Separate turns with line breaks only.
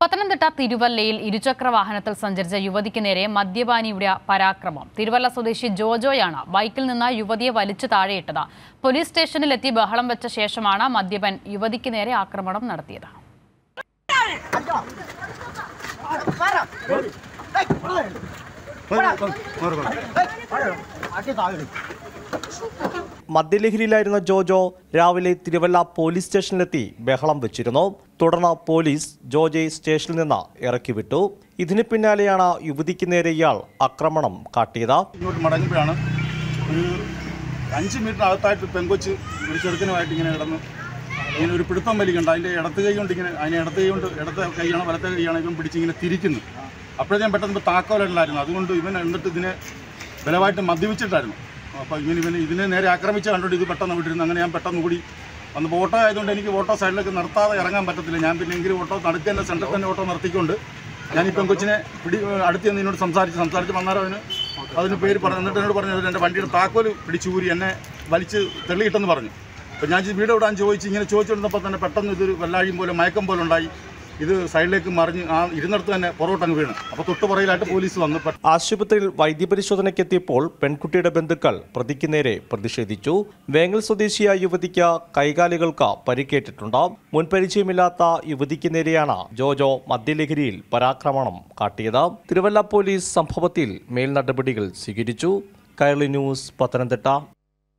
പത്തനംതിട്ട തിരുവല്ലയിൽ ഇരുചക്ര വാഹനത്തിൽ സഞ്ചരിച്ച യുവതിക്ക് നേരെ മദ്യപാനിയുടെ പരാക്രമം തിരുവല്ല സ്വദേശി ജോജോയാണ് ബൈക്കിൽ നിന്ന് യുവതിയെ വലിച്ചു താഴെയിട്ടത് പോലീസ് സ്റ്റേഷനിലെത്തി ബഹളം വെച്ച ശേഷമാണ് മദ്യപൻ യുവതിക്ക് നേരെ ആക്രമണം നടത്തിയത്
മദ്യലഹരിയിലായിരുന്ന ജോജോ രാവിലെ തിരുവല്ല പോലീസ് സ്റ്റേഷനിലെത്തി ബഹളം വെച്ചിരുന്നു തുടർന്ന് പോലീസ് ജോജയെ സ്റ്റേഷനിൽ നിന്ന് ഇറക്കി വിട്ടു ഇതിന് പിന്നാലെയാണ് യുവതിക്ക് നേരെ ഇയാൾ ആക്രമണം കാട്ടിയത്
ഇങ്ങോട്ട് മടങ്ങുമ്പോഴാണ് ഒരു അഞ്ച് മീറ്റർ അകത്തായിട്ട് പെങ്കൊച്ച് ഒരു ചെറുക്കനുമായിട്ട് ഇങ്ങനെ കിടന്ന് ഇങ്ങനെ ഒരു പിടുത്തം വലിക്കുന്നുണ്ട് അതിൻ്റെ ഇടത്ത് കൈ കൊണ്ട് ഇങ്ങനെ അതിനെ ഇടത്ത് കൈ കൊണ്ട് ഇടത്തെ കൈയാണോ വലത്തെ കൈയാണോ ഇവൻ പിടിച്ച് ഇങ്ങനെ തിരിക്കുന്നു അപ്പോഴേ ഞാൻ പെട്ടെന്ന് താക്കോലുണ്ടായിരുന്നു അതുകൊണ്ട് ഇവൻ എന്നിട്ട് ഇതിനെ ബലമായിട്ട് മദ്യപിച്ചിട്ടായിരുന്നു അപ്പോൾ ഇങ്ങനെ ഇവന് ഇതിനെ നേരെ ആക്രമിച്ച് കണ്ടുകൊണ്ട് ഇത് പെട്ടെന്ന് വിട്ടിരുന്നു അങ്ങനെ ഞാൻ പെട്ടെന്ന് കൂടി അന്ന് ഓട്ടോ ആയതുകൊണ്ട് എനിക്ക് ഓട്ടോ സൈഡിലേക്ക് നിർത്താതെ ഇറങ്ങാൻ പറ്റത്തില്ല ഞാൻ പിന്നെ എങ്കിലും ഓട്ടോ നടുക്ക് തന്നെ സെൻറ്ററിൽ തന്നെ ഓട്ടോ നിർത്തിക്കൊണ്ട് ഞാൻ ഈ പെങ്കൊച്ചിനെ പിടി അടുത്ത് നിന്ന് എന്നോട് സംസാരിച്ച് സംസാരിച്ച് വന്നാലും അവന് അതിന് പേര് പറഞ്ഞു എന്നിട്ട് എന്നോട് പറഞ്ഞു എൻ്റെ വണ്ടിയുടെ താക്കോല് പിടിച്ചൂരി എന്നെ വലിച്ച് തെളിയിട്ടെന്ന് പറഞ്ഞു അപ്പോൾ ഞാൻ വീട് വിടാൻ ചോദിച്ച് ഇങ്ങനെ ചോദിച്ചുകൊണ്ടിരുന്നപ്പോൾ തന്നെ പെട്ടെന്ന് ഇതൊരു വെള്ളാഴിയും പോലെ മയക്കം പോലെ ഉണ്ടായി ഇത് സൈഡിലേക്ക് മറിഞ്ഞ് ആ ഇരുന്നിടത്ത് തന്നെ പുറകോട്ടങ്ങ് വീണ് അപ്പോൾ തൊട്ട് പുറകിലായിട്ട് പോലീസ് വന്നു പെട്ടെന്ന്
ആശുപത്രിയിൽ വൈദ്യപരിശോധനയ്ക്കെത്തിയപ്പോൾ പെൺകുട്ടിയുടെ ബന്ധുക്കൾ പ്രതിക്ക് നേരെ പ്രതിഷേധിച്ചു വേങ്ങൽ സ്വദേശിയായ യുവതിക്ക് കൈകാലുകൾക്ക് പരിക്കേറ്റിട്ടുണ്ട് മുൻപരിചയമില്ലാത്ത യുവതിക്ക് നേരെയാണ് ജോജോ മദ്യലഹരിയിൽ പരാക്രമണം കാട്ടിയത് തിരുവല്ല പോലീസ് സംഭവത്തിൽ മേൽ നടപടികൾ സ്വീകരിച്ചു കൈരളി ന്യൂസ് പത്തനംതിട്ട